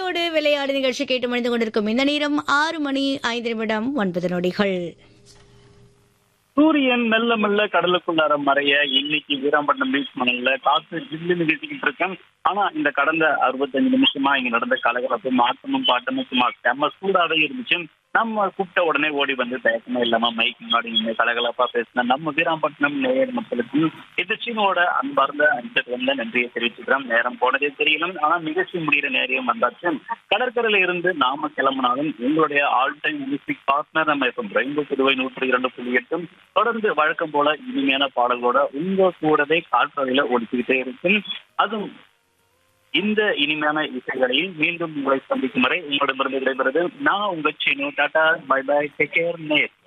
அலையோடு விளையாடு நிகழ்ச்சி கேட்டு மணிந்து கொண்டிருக்கும் இந்த நேரம் ஆறு மணி ஐந்து நிமிடம் ஒன்பது நொடிகள் சூரியன் மெல்ல மெல்ல கடலுக்குள்ளார மறைய இன்னைக்கு வீராம்பட்டினம் பீச் மணல்ல காத்து ஜில்லுன்னு வீசிக்கிட்டு இருக்கேன் ஆனா இந்த கடந்த அறுபத்தஞ்சு நிமிஷமா இங்க நடந்த கலகலப்பும் ஆட்டமும் பாட்டமும் சும்மா செம்ம சூடாவே இருந்துச்சு நம்ம கூப்பிட்ட உடனே ஓடி வந்து தயக்கமே இல்லாம மைக் முன்னாடி நின்று கலகலப்பா பேசின நம்ம வீராம்பட்டினம் நேயர் மக்களுக்கும் இது சீனோட அன்பார்ந்த அஞ்சல் வந்த நன்றியை தெரிவிச்சுக்கிறோம் நேரம் போனதே தெரியல ஆனா நிகழ்ச்சி முடிகிற நேரம் வந்தாச்சு கடற்கரையில இருந்து நாம கிளம்பினாலும் எங்களுடைய ஆல் டைம் மியூசிக் பார்ட்னர் நம்ம இப்போ ரெயின்போ புதுவை நூற்றி இரண்டு புள்ளி எட்டும் தொடர்ந்து வழக்கம் போல இனிமையான பாடல்களோட உங்க கூடவே காற்றறையில ஒடிச்சுக்கிட்டே இருக்கும் அதுவும் இந்த இனிமையான இசைகளையும் மீண்டும் உங்களை சந்திக்கும் வரை உங்களிடமிருந்து விடைபெறுது நான் உங்க Seenu tata bye bye take care நேர்